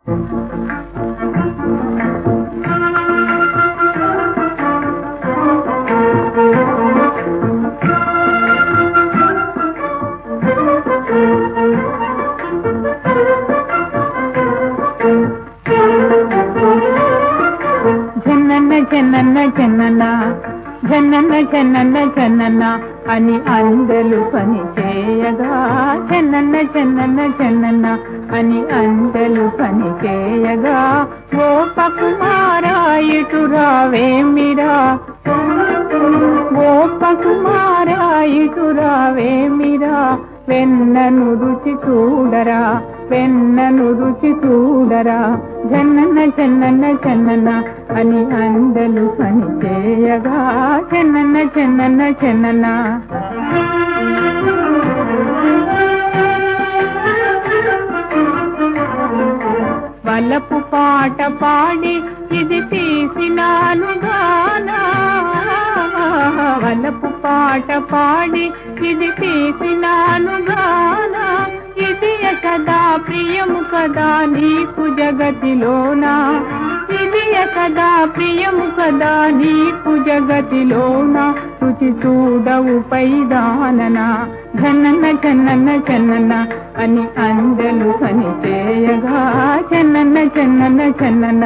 జన్నన్న జన్నన్న జన్నన్న జన్నన్న జన్నన్న జన్నన్న అని అందలు పని చేయగా జన్నన్న జన్నన్న జన్నన్న అని అందలు పని చేయగా ఓ పకుమారా ఇటు రావేమిరా ఓ పకుమారా ఇటు రావేమిరా వెన్నను రుచి చూడరా వెన్నను రుచి చూడరా జన్నన్న జన్నన్న జన్నన్న అని అందలు పని చేయగా చెన్నన్న చెన్నన్న చెన్నన్న వలపు పాట పాడి ఇది తీసినాను గానా వలపు పాట పాడి ఇది తీసినాను గానా ఇది కదా ప్రియము కదా నీకు జగతిలోనా ఇది కదా ప్రియము కదా నీకు జగతిలోనా రుచి చూడవు పైదాననా జన్నన్న చెన్నన్న చెన్నన్న అని అందలు పని చేయగా చెన్నన్న చెన్నన్న చెన్నన్న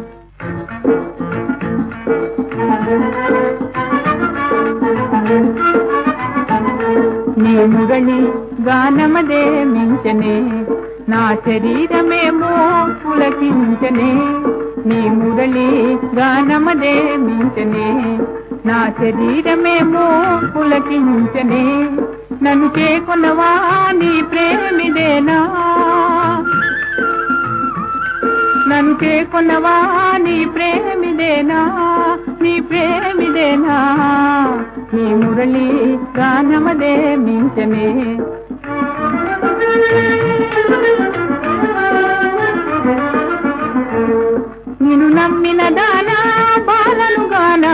నీ మురళి గానమదే మించనే నా శరీరమేమో పులకించనే నీ మురళి గానమదే మించనే నా శరీరమేమో పులకించనే నన్ను చేకొనవా నీ ప్రేమిదేనా నన్ను చేకొనవా నీ ప్రేమిదేనా నీ ప్రేమిదేనా నీ మురళి గానమదే మించనే నిన్ను నమ్మిన దానా బాలను గానా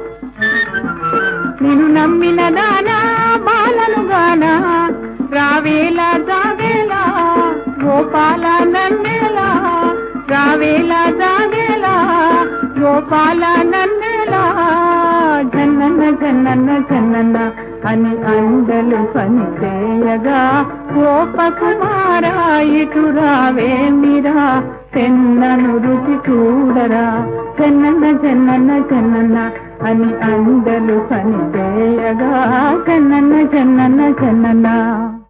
నిన్ను నమ్మిన దానా బాలను గానా రావేలా జాగేలా గోపాల నన్నేలా రావేలా జాగేలా గోపాల నన్నేలా జన్నన్న జన్నన్న జన్నన్న అని అందలు పని చేయగా గోపకుమారా ఇటు రావేమిరా చెన్నను రుచి చూడరా చెన్నన్న చెన్నన్న చెన్నన్న అని అందలు పని చేయగా చెన్నన్న చెన్నన్న చెన్నన్న